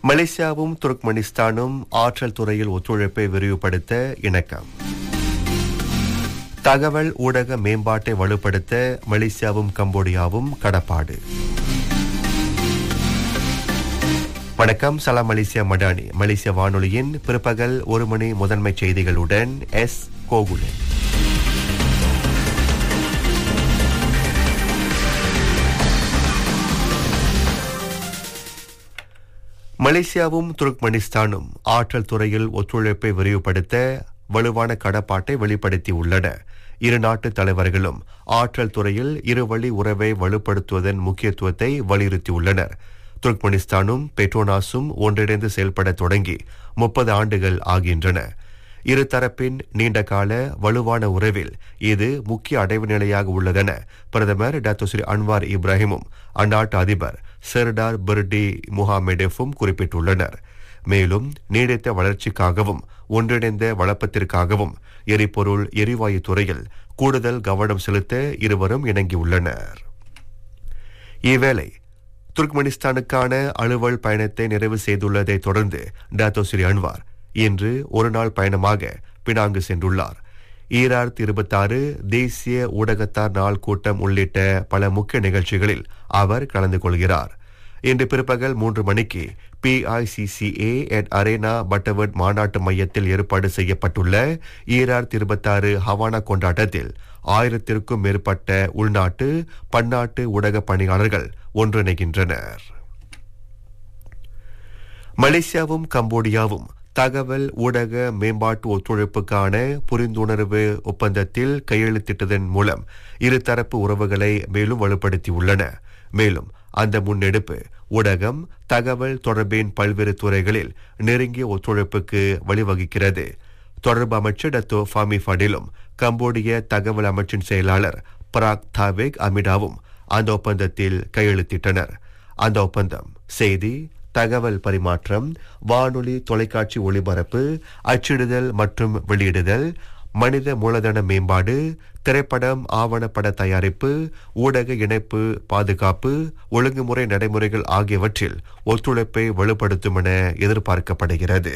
மலேசியாவும் துர்க்மெனிஸ்தானும் ஆற்றல் துறையில் ஒத்துழைப்பை விரிவுபடுத்த இணக்கம் தகவல் ஊடக மேம்பாட்டை வலுப்படுத்த மலேசியாவும் கம்போடியாவும் கடப்பாடு வணக்கம் சலாம் மலேசியா மடானி மலேசிய வானொலியின் பிற்பகல் ஒரு மணி முதன்மை செய்திகளுடன் எஸ் கோகுலன் மலேசியாவும் துர்க்மெனிஸ்தானும் ஆற்றல் துறையில் ஒத்துழைப்பை விரிவுபடுத்த வலுவான கடப்பாட்டை வெளிப்படுத்தியுள்ளன இரு நாட்டு தலைவர்களும் ஆற்றல் துறையில் இருவழி உறவை வலுப்படுத்துவதன் முக்கியத்துவத்தை வலியுறுத்தியுள்ளனர் துர்க்மெனிஸ்தானும் பெட்ரோனாஸும் ஒன்றிணைந்து செயல்பட தொடங்கி முப்பது ஆண்டுகள் ஆகின்றன இருதரப்பின் நீண்டகால வலுவான உறவில் இது முக்கிய அடைவு நிலையாக உள்ளதென பிரதமர் டாக்டர் ஸ்ரீ அன்வார் இப்ராஹிமும் அந்நாட்டு அதிபர் செர்டார் பிர்டி முகாமெடெஃபும் குறிப்பிட்டுள்ளனர் மேலும் நீடித்த வளர்ச்சிக்காகவும் ஒன்றிணைந்த வளப்பத்திற்காகவும் எரிபொருள் எரிவாயு துறையில் கூடுதல் கவனம் செலுத்த இருவரும் இணங்கியுள்ளனர் இவ்வேளை துர்க்மெனிஸ்தானுக்கான அலுவல் பயணத்தை நிறைவு செய்துள்ளதை தொடர்ந்து டாத்தோ ஸ்ரீ அன்வார் இன்று ஒரு நாள் பயணமாக பினாங்கு சென்றுள்ளார் ஈராயிரத்தி இருபத்தாறு தேசிய ஊடகத்தார் நாள் கூட்டம் உள்ளிட்ட பல முக்கிய நிகழ்ச்சிகளில் அவர் கலந்து கொள்கிறார் இன்று பிற்பகல் மூன்று மணிக்கு பிஐசிசிஏ அட் அரேனா பட்டவர்ட் மாநாட்டு மையத்தில் ஏற்பாடு செய்யப்பட்டுள்ள ஈராயிரத்தி இருபத்தாறு ஹவானா கொண்டாட்டத்தில் ஆயிரத்திற்கும் மேற்பட்ட உள்நாட்டு பன்னாட்டு ஊடக பணியாளர்கள் ஒன்றிணைகின்றனர் மலேசியாவும் கம்போடியாவும் தகவல் ஊடக மேம்பாட்டு ஒத்துழைப்புக்கான புரிந்துணர்வு ஒப்பந்தத்தில் கையெழுத்திட்டதன் மூலம் இருதரப்பு உறவுகளை மேலும் வலுப்படுத்தியுள்ளன மேலும் அந்த முன்னெடுப்பு ஊடகம் தகவல் தொடர்பின் பல்வேறு துறைகளில் நெருங்கிய ஒத்துழைப்புக்கு வழிவகுக்கிறது தொடர்பு அமைச்சர் டத்தோ ஃபாமி ஃபடிலும் கம்போடிய தகவல் அமைச்சின் செயலாளர் பராக் தாவேக் அமிடாவும் அந்த ஒப்பந்தத்தில் கையெழுத்திட்டனர் அந்த ஒப்பந்தம் செய்தி தகவல் பரிமாற்றம் வானொலி தொலைக்காட்சி ஒளிபரப்பு அச்சிடுதல் மற்றும் வெளியிடுதல் மனித மூலதன மேம்பாடு திரைப்படம் ஆவணப்பட தயாரிப்பு ஊடக இணைப்பு பாதுகாப்பு ஒழுங்குமுறை நடைமுறைகள் ஆகியவற்றில் ஒத்துழைப்பை வலுப்படுத்தும் என எதிர்பார்க்கப்படுகிறது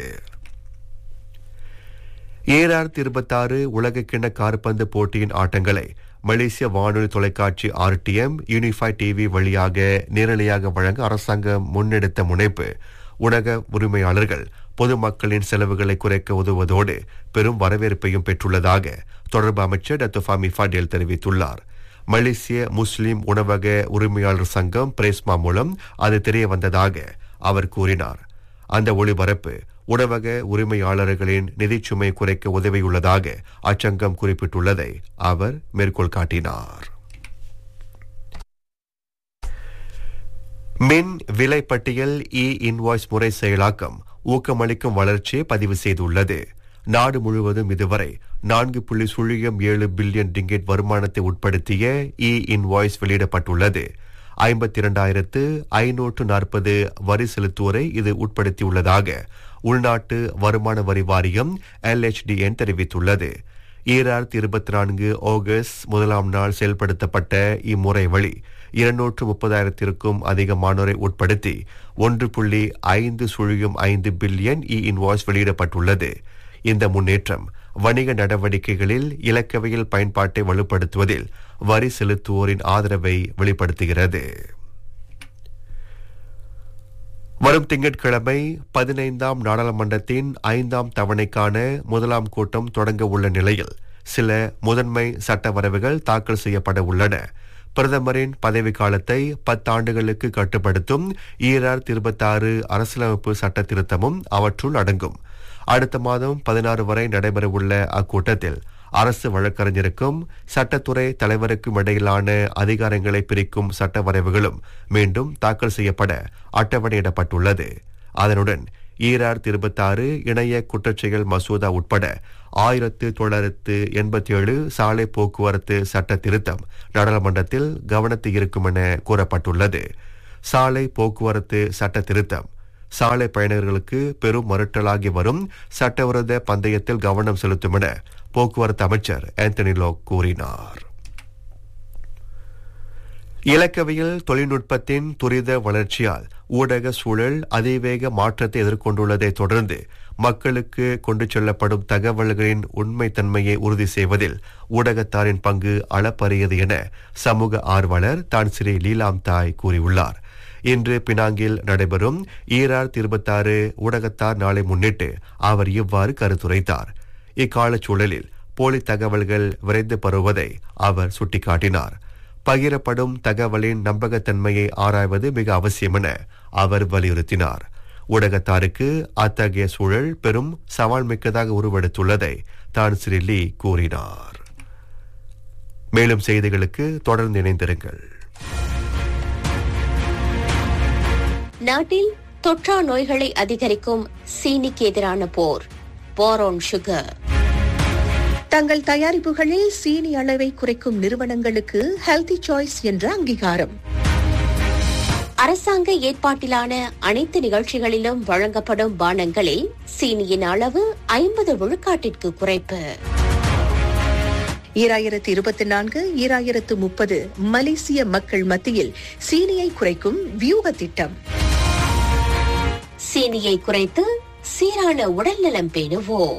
ஏழாயிரத்தி இருபத்தாறு உலகக்கிண்ண கார்பந்து போட்டியின் ஆட்டங்களை மலேசிய வானொலி தொலைக்காட்சி ஆர்டிஎம் யூனிஃபை டிவி வழியாக நேரலையாக வழங்க அரசாங்கம் முன்னெடுத்த முனைப்பு ஊடக உரிமையாளர்கள் பொதுமக்களின் செலவுகளை குறைக்க உதவுவதோடு பெரும் வரவேற்பையும் பெற்றுள்ளதாக தொடர்பு அமைச்சர் டத்துஃபாமி ஃபடேல் தெரிவித்துள்ளார் மலேசிய முஸ்லிம் உணவக உரிமையாளர் சங்கம் பிரேஸ்மா மூலம் அது தெரிய வந்ததாக அவர் கூறினார் அந்த ஒளிபரப்பு உணவக உரிமையாளர்களின் நிதிச்சுமை குறைக்க உதவியுள்ளதாக அச்சங்கம் குறிப்பிட்டுள்ளதை அவர் மேற்கோள் காட்டினார் மின் விலை பட்டியல் இ இன்வாய்ஸ் முறை செயலாக்கம் ஊக்கமளிக்கும் வளர்ச்சியை பதிவு செய்துள்ளது நாடு முழுவதும் இதுவரை நான்கு புள்ளி சுழியம் ஏழு பில்லியன் டிங்கெட் வருமானத்தை உட்படுத்திய இ இன்வாய்ஸ் வெளியிடப்பட்டுள்ளது ஐம்பத்தி இரண்டாயிரத்து ஐநூற்று நாற்பது வரி செலுத்துவோரை இது உட்படுத்தியுள்ளதாக உள்நாட்டு வருமான வரி வாரியம் எல்எச்டிஎன் தெரிவித்துள்ளது ஈராயிரத்தி இருபத்தி நான்கு ஆகஸ்ட் முதலாம் நாள் செயல்படுத்தப்பட்ட இம்முறை வழி இருநூற்று முப்பதாயிரத்திற்கும் அதிகமானோரை உட்படுத்தி ஒன்று புள்ளி ஐந்து சுழியும் ஐந்து பில்லியன் இ இன்வாய்ஸ் வெளியிடப்பட்டுள்ளது இந்த முன்னேற்றம் வணிக நடவடிக்கைகளில் இலக்கவியல் பயன்பாட்டை வலுப்படுத்துவதில் வரி செலுத்துவோரின் ஆதரவை வெளிப்படுத்துகிறது வரும் திங்கட்கிழமை பதினைந்தாம் நாடாளுமன்றத்தின் ஐந்தாம் தவணைக்கான முதலாம் கூட்டம் தொடங்க உள்ள நிலையில் சில முதன்மை சட்ட வரைவுகள் தாக்கல் செய்யப்பட உள்ளன பிரதமரின் பதவி காலத்தை பத்தாண்டுகளுக்கு கட்டுப்படுத்தும் ஈராயிரத்தி இருபத்தாறு அரசியலமைப்பு சட்ட திருத்தமும் அவற்றுள் அடங்கும் அடுத்த மாதம் பதினாறு வரை நடைபெறவுள்ள அக்கூட்டத்தில் அரசு வழக்கறிஞருக்கும் சட்டத்துறை தலைவருக்கும் இடையிலான அதிகாரங்களை பிரிக்கும் சட்ட வரைவுகளும் மீண்டும் தாக்கல் செய்யப்பட அட்டவணையிடப்பட்டுள்ளது அதனுடன் ஈராயிரத்தி இருபத்தாறு இணைய குற்றச்செயல் மசோதா உட்பட ஆயிரத்து தொள்ளாயிரத்து எண்பத்தி ஏழு சாலை போக்குவரத்து சட்ட திருத்தம் நாடாளுமன்றத்தில் கவனத்தில் இருக்கும் என கூறப்பட்டுள்ளது சாலை போக்குவரத்து சட்ட திருத்தம் சாலை பயணியர்களுக்கு பெரும் மறுட்டலாகி வரும் சட்டவிரோத பந்தயத்தில் கவனம் செலுத்தும் என போக்குவரத்து அமைச்சர் ஆந்தனி லோக் கூறினார் இலக்கவியல் தொழில்நுட்பத்தின் துரித வளர்ச்சியால் ஊடக சூழல் அதிவேக மாற்றத்தை எதிர்கொண்டுள்ளதை தொடர்ந்து மக்களுக்கு கொண்டு செல்லப்படும் தகவல்களின் உண்மைத்தன்மையை உறுதி செய்வதில் ஊடகத்தாரின் பங்கு அளப்பரியது என சமூக ஆர்வலர் தான் ஸ்ரீ லீலாம் தாய் கூறியுள்ளார் இன்று பினாங்கில் நடைபெறும் ஈரார் இருபத்தாறு ஊடகத்தார் நாளை முன்னிட்டு அவர் இவ்வாறு கருத்துரைத்தார் இக்கால சூழலில் போலி தகவல்கள் விரைந்து பரவுவதை அவர் சுட்டிக்காட்டினார் பகிரப்படும் தகவலின் நம்பகத்தன்மையை ஆராய்வது மிக அவசியம் என அவர் வலியுறுத்தினார் ஊடகத்தாருக்கு அத்தகைய சூழல் பெரும் சவால் மிக்கதாக உருவெடுத்துள்ளதை தான் ஸ்ரீ லீ கூறினார் மேலும் செய்திகளுக்கு தொடர்ந்து இணைந்திருங்கள் நாட்டில் தொற்றா நோய்களை அதிகரிக்கும் சீனிக்கு எதிரான போர் போரோன் சுகர் தங்கள் தயாரிப்புகளில் சீனி அளவை குறைக்கும் நிறுவனங்களுக்கு ஹெல்தி சாய்ஸ் என்ற அங்கீகாரம் அரசாங்க ஏற்பாட்டிலான அனைத்து நிகழ்ச்சிகளிலும் வழங்கப்படும் பானங்களில் சீனியின் அளவு ஐம்பது விழுக்காட்டிற்கு குறைப்பு ஈராயிரத்து இருபத்தி நான்கு ஈராயிரத்து முப்பது மலேசிய மக்கள் மத்தியில் சீனியை குறைக்கும் வியூக திட்டம் சீனியை குறைத்து சீரான உடல்நலம் பேணுவோம்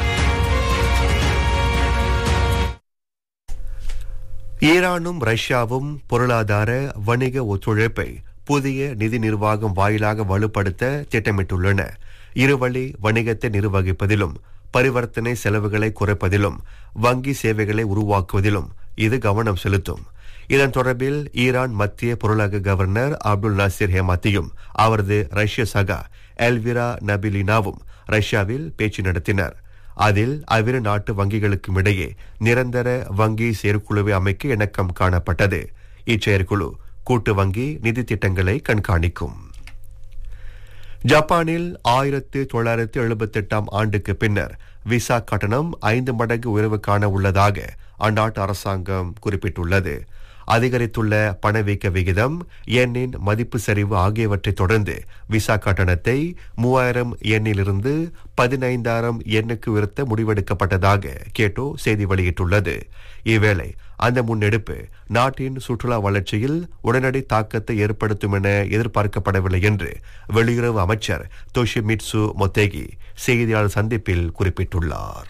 ஈரானும் ரஷ்யாவும் பொருளாதார வணிக ஒத்துழைப்பை புதிய நிதி நிர்வாகம் வாயிலாக வலுப்படுத்த திட்டமிட்டுள்ளன இருவழி வணிகத்தை நிர்வகிப்பதிலும் பரிவர்த்தனை செலவுகளை குறைப்பதிலும் வங்கி சேவைகளை உருவாக்குவதிலும் இது கவனம் செலுத்தும் இதன் தொடர்பில் ஈரான் மத்திய பொருளாக கவர்னர் அப்துல் நாசிர் ஹேமாத்தியும் அவரது ரஷ்ய சகா எல்விரா நபிலினாவும் ரஷ்யாவில் பேச்சு நடத்தினர் அதில் அவ்விரு நாட்டு வங்கிகளுக்கும் இடையே நிரந்தர வங்கி செயற்குழுவை அமைக்க இணக்கம் காணப்பட்டது இச்செயற்குழு கூட்டு வங்கி நிதி திட்டங்களை கண்காணிக்கும் ஜப்பானில் ஆயிரத்து தொள்ளாயிரத்து எழுபத்தி எட்டாம் ஆண்டுக்கு பின்னர் விசா கட்டணம் ஐந்து மடங்கு உயர்வு காண உள்ளதாக அந்நாட்டு அரசாங்கம் குறிப்பிட்டுள்ளது அதிகரித்துள்ள பணவீக்க விகிதம் எண்ணின் மதிப்பு சரிவு ஆகியவற்றை தொடர்ந்து விசா கட்டணத்தை மூவாயிரம் எண்ணிலிருந்து பதினைந்தாயிரம் எண்ணுக்கு உயர்த்த முடிவெடுக்கப்பட்டதாக கேட்டோ செய்தி வெளியிட்டுள்ளது இவ்வேளை அந்த முன்னெடுப்பு நாட்டின் சுற்றுலா வளர்ச்சியில் உடனடி தாக்கத்தை ஏற்படுத்தும் என எதிர்பார்க்கப்படவில்லை என்று வெளியுறவு அமைச்சர் தோஷிமிட்சு மொத்தேகி செய்தியாளர் சந்திப்பில் குறிப்பிட்டுள்ளார்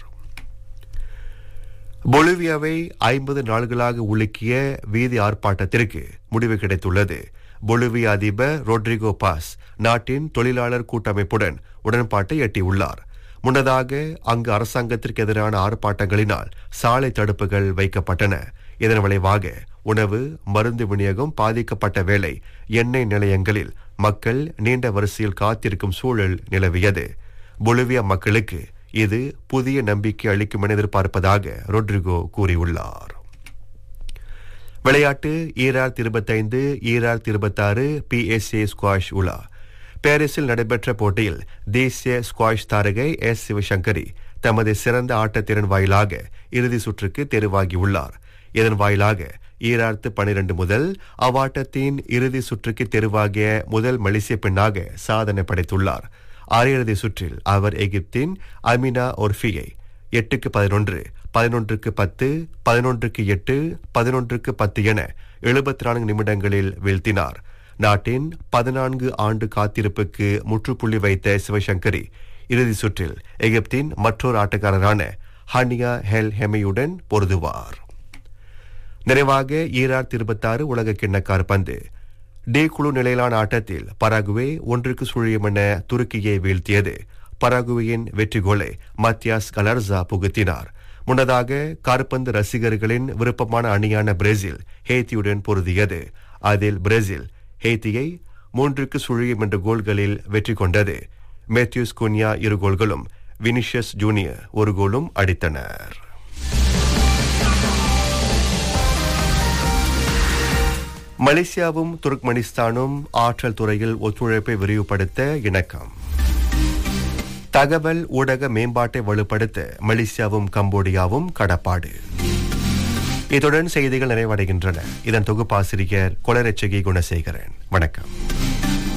பொலிவியாவை ஐம்பது நாள்களாக உலுக்கிய வீதி ஆர்ப்பாட்டத்திற்கு முடிவு கிடைத்துள்ளது பொலிவியா அதிபர் ரோட்ரிகோ பாஸ் நாட்டின் தொழிலாளர் கூட்டமைப்புடன் உடன்பாட்டை எட்டியுள்ளார் முன்னதாக அங்கு அரசாங்கத்திற்கு எதிரான ஆர்ப்பாட்டங்களினால் சாலை தடுப்புகள் வைக்கப்பட்டன இதன் விளைவாக உணவு மருந்து விநியோகம் பாதிக்கப்பட்ட வேளை எண்ணெய் நிலையங்களில் மக்கள் நீண்ட வரிசையில் காத்திருக்கும் சூழல் நிலவியது பொலிவியா மக்களுக்கு இது புதிய நம்பிக்கை அளிக்கும் என எதிர்பார்ப்பதாக ரொட்ரிகோ கூறியுள்ளார் விளையாட்டு ஈரார் இருபத்தைந்து ஈரார் இருபத்தாறு பிஎஸ்ஏ ஸ்குவாஷ் உலா பாரிஸில் நடைபெற்ற போட்டியில் தேசிய ஸ்குவாஷ் தாரகை எஸ் சிவசங்கரி தமது சிறந்த ஆட்டத்திறன் வாயிலாக இறுதி சுற்றுக்கு தெரிவாகியுள்ளார் இதன் வாயிலாக ஈராயிரத்து பனிரெண்டு முதல் அவ்வாட்டத்தின் இறுதி சுற்றுக்கு தெரிவாகிய முதல் மலேசிய பெண்ணாக சாதனை படைத்துள்ளார் அரையிறுதி சுற்றில் அவர் எகிப்தின் அமினா ஒர்ஃபியை எட்டுக்கு பதினொன்று பதினொன்றுக்கு பத்து பதினொன்றுக்கு எட்டு பதினொன்றுக்கு பத்து என எழுபத்தி நான்கு நிமிடங்களில் வீழ்த்தினார் நாட்டின் பதினான்கு ஆண்டு காத்திருப்புக்கு முற்றுப்புள்ளி வைத்த சிவசங்கரி இறுதி சுற்றில் எகிப்தின் மற்றொரு ஆட்டக்காரரான ஹனியா ஹெல் ஹெமையுடன் பொருதுவார் நிறைவாக ஈரார் இருபத்தாறு உலக கிண்ணக்கார் பந்து டி குழு நிலையிலான ஆட்டத்தில் பராகுவே ஒன்றுக்கு சுழியம் என துருக்கியை வீழ்த்தியது பராகுவேயின் வெற்றி கோலை மத்தியாஸ் கலர்சா புகுத்தினார் முன்னதாக கார்பந்து ரசிகர்களின் விருப்பமான அணியான பிரேசில் ஹேத்தியுடன் பொருதியது அதில் பிரேசில் ஹேத்தியை மூன்றுக்கு சுழியம் என்ற கோல்களில் வெற்றி கொண்டது மேத்யூஸ் குன்யா இரு கோல்களும் வினிஷியஸ் ஜூனியர் ஒரு கோலும் அடித்தனர் மலேசியாவும் துர்க்மெனிஸ்தானும் ஆற்றல் துறையில் ஒத்துழைப்பை விரிவுபடுத்த இணக்கம் தகவல் ஊடக மேம்பாட்டை வலுப்படுத்த மலேசியாவும் கம்போடியாவும் கடப்பாடு இத்துடன் செய்திகள் நிறைவடைகின்றன இதன் தொகுப்பாசிரியர் கொலரட்சகி குணசேகரன் வணக்கம்